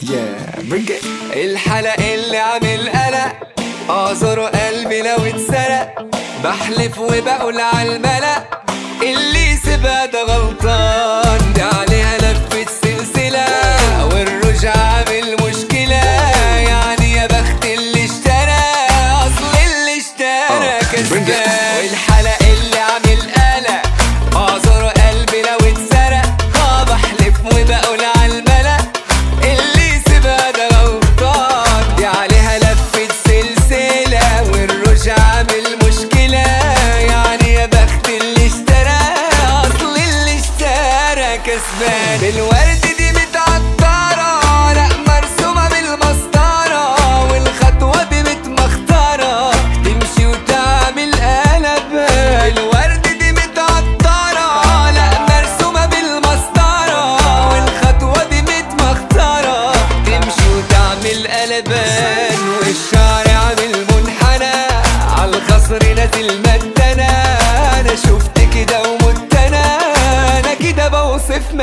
Yeah, bring it. الحلق اللي عامل قلق اعذره قلبي لو اتسرق بحلف وبقول على الملأ اللي يسيبها ده غلطان دي عليها لفة سلسلة والرجع عامل مشكلة يعني يا بخت اللي اشترى اصل اللي اشترى Oh, bring it. كسبان والحلق اللي عامل قلق اعذره قلبي لو اتسرق اه بحلف وبقول على الملأ اللي سيبها ده غلطان دي عليها لفة سلسلة والرجع عامل مشكلة يعني يا بخت اللي اشترى اصل اللي اشترى كسبان الورد دي متعطرة لا مرسومة بالمسطرة والخطوة دي متمخترة تمشي وتعمل قلب الورد دي متعطرة لا مرسومة بالمسطرة والخطوة دي متمخترة تمشي وتعمل قلبان والشعر عامل منحنى عالخصر نازل مدنا انا شفت كده ومت انا انا كده بوصف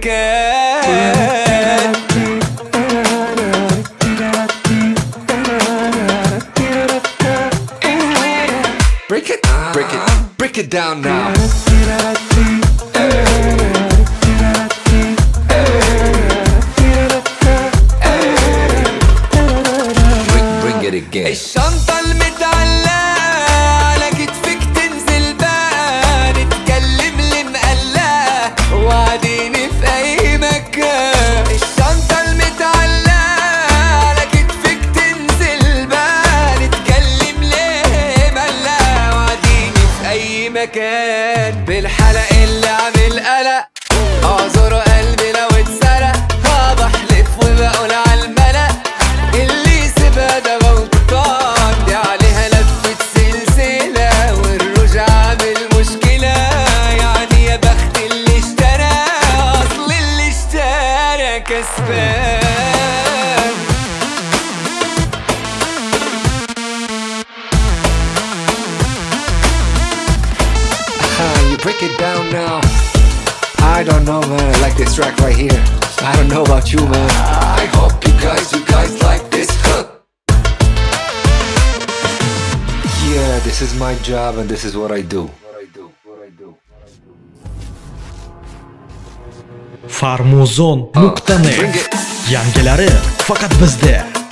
مانيكان Break it, break it, break it down now. Bring, bring it again. الشنطة المتعلقة على كتفك تنزل بقى نتكلم اللي مقلقة وقاعدين في أي مكان الشنطة المتعلقة على كتفك تنزل بقى نتكلم ليه مقلقة وقاعدين في أي مكان بالحلق اللي عامل قلق اعذر قلبي لو اتسرق اه بحلف وبقول على الملأ اللي سيبها ده غلطان دي عليها لفة سلسلة والرجع عامل مشكلة يعني يا بخت اللي اشترى اصل اللي اشترى كسبان Ah, you break it down now. I don't know, man. I like this track right here. I don't know about you, man. I hope you guys, you guys like this hook. Yeah, this is my job and this is what I do. farmuzon nuqta net yangilari faqat bizda